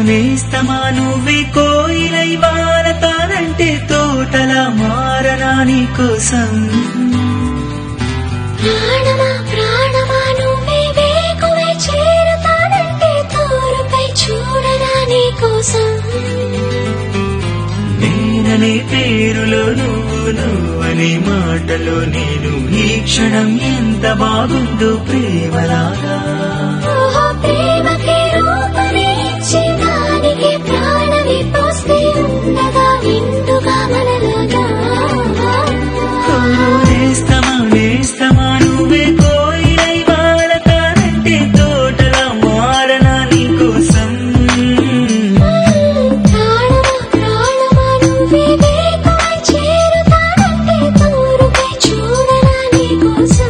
నేస్తమా నువ్వే కోయిలై వారతానంటే తోటలా మారనా నీ కోసం ప్రాణమా ప్రాణమా నువ్వే వేకువై చేరుతానంటే తోరుపై చూడనా నీ కోసం నేననే పేరులో నువ్వు నువ్వనే మాటలో నేను ఈ క్షణం ఎంత బాగుందో ప్రేమలాగా ఓహో ప్రేమకి రూపమే ఇచ్చి దానికి ప్రాణమి పోస్తే ఉండగా నిండుగా మనలోగా ఓ నేస్తమా నేస్తమా నువ్వే కోయిలై వారతానంటే తోటలా మారనా నీ కోసం ప్రాణమా ప్రాణమా నువ్వే వేకువై చేరుతానంటే తోరుపై చూడనా నీ కోసం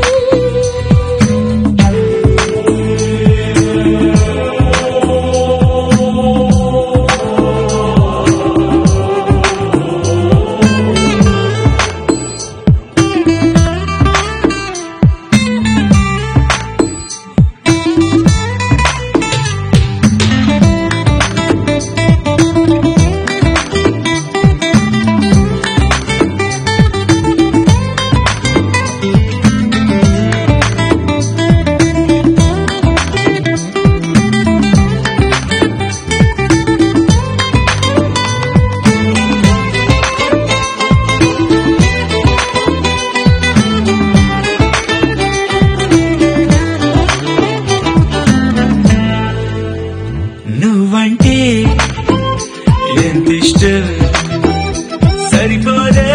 నువ్వంటే ఎంత ఇష్టం సరిపోదే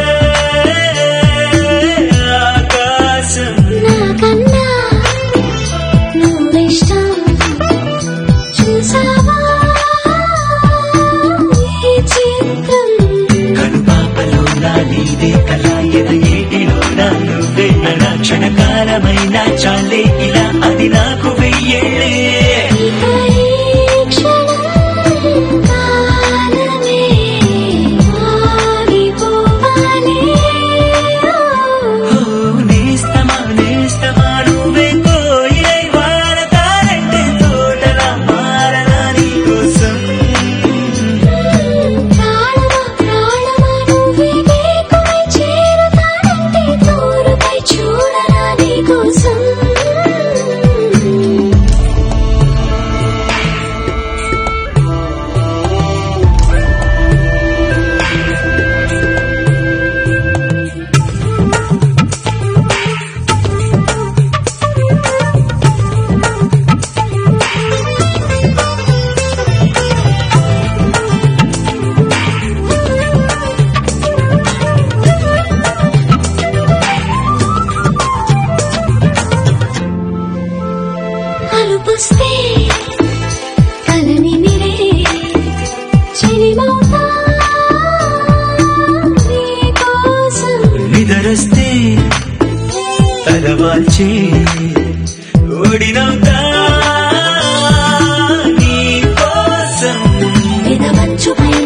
ఆకాశం నాకన్నా నువ్విష్టం చూసావా ఈ చిత్రం కనుపాపలో నా నీదే కళ ఎద ఏటిలో నా నువ్వే నా క్షణకాలమైన చాలే ఇలా అది నాకు వెయ్యేళ్ళే ఇక ఈ క్షణం కాలమే ఆగిపోవాలి ఓ నేస్తమా నేస్తమా నువ్వే కోయిలై వారతారంటే తోటలా మారనా నీ కోసం ప్రాణమా ప్రాణమా నువ్వే వేకువై చేరుతానంటే తోరుపై చూడనా నీ కోసం అలుపుస్తే కలని నిరే చెలిమౌతా నీ కోసం నిదరస్తే తలవాల్చే ఓడినవుతా నీ కోసం వినమంచుపై